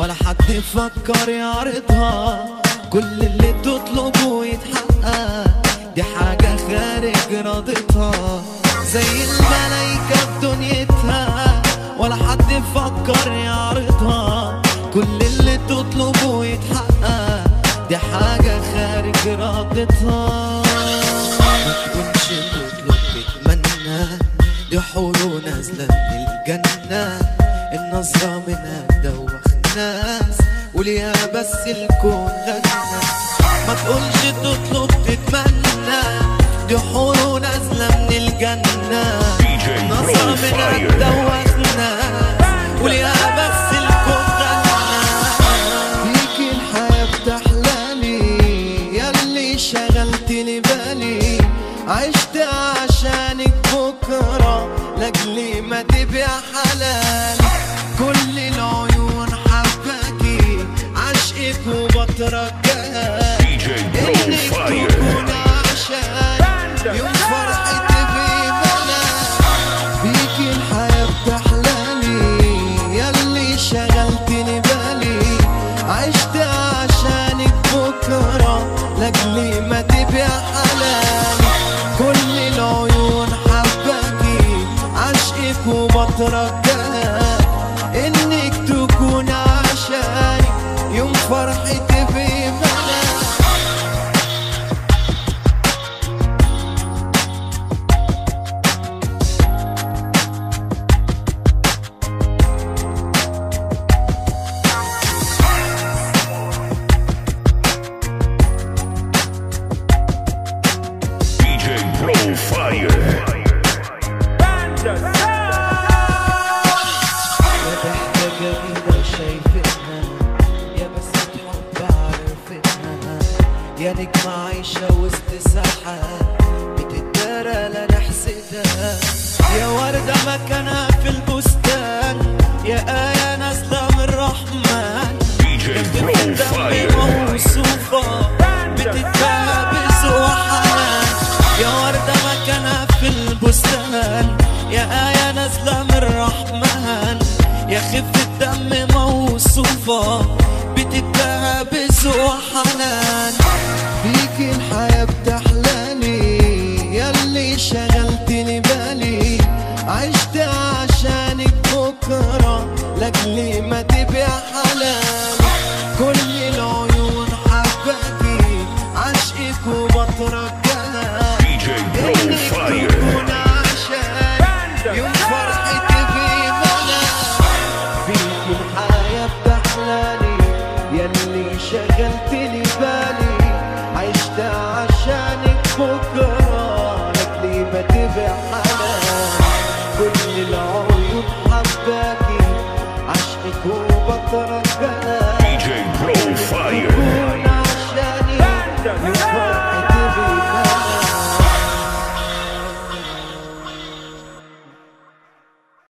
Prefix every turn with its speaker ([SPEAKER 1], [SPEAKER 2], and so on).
[SPEAKER 1] ولا حد فكر يعرضها كل اللي تطلبه يتحقق دي حاجة خارج رضتها زي الملايكة في دنيتها ولا حد فكر يعرضها كل اللي تطلبه يتحقق دي حاجة خارج رضتها ما تكونش تطلب تتمنى دي حور نازلة من الجنة النظرة منها تدوخ ناس وليها بس الكون غنى ما تقولش تطلب تتمنى دي حور نازلة من الجنة
[SPEAKER 2] DJ
[SPEAKER 1] النظرة منها
[SPEAKER 2] Profire.
[SPEAKER 1] تدوخ ناس وليها بس الكون غنى فيك الحياة بتحلالي ياللي شغلت لي بالي عشت عشانك بكرة لاجلي ما تبيع حلال كل العيون حباكي عشقك وبترجاك
[SPEAKER 2] DJ
[SPEAKER 1] انك
[SPEAKER 2] Profire.
[SPEAKER 1] تكون عشان يوم فرحتي بملا بيك الحياة بتحلالي ياللي شغلتني بالي عشت عشانك بكرة لاجلي ما تبيع حلالي كل العيون حباكي عشقك وبترجاك انك تكون عشاني يوم فرحتي بملا
[SPEAKER 2] DJ Profire.
[SPEAKER 1] يا ضحكة جميلة شايفتها يا بسمة حب عرفتها يا نجمة عايشة وسط ساحة بتتدارى لا نحسدها يا وردة مكانها في البستان يا آية نازلة من الرحمن
[SPEAKER 2] DJ Profire.
[SPEAKER 1] موصوفة بتتباهى بذوق حنان يا وردة مكانها في البستان يا آية نازلة من الرحمن يا خفة دم موصوفة بتتباهى بذوق حنان فيك الحياة بتحلالي ياللي شغلتني بالي عشت عشانك بكرة لاجلي ما تبيع حلالي كل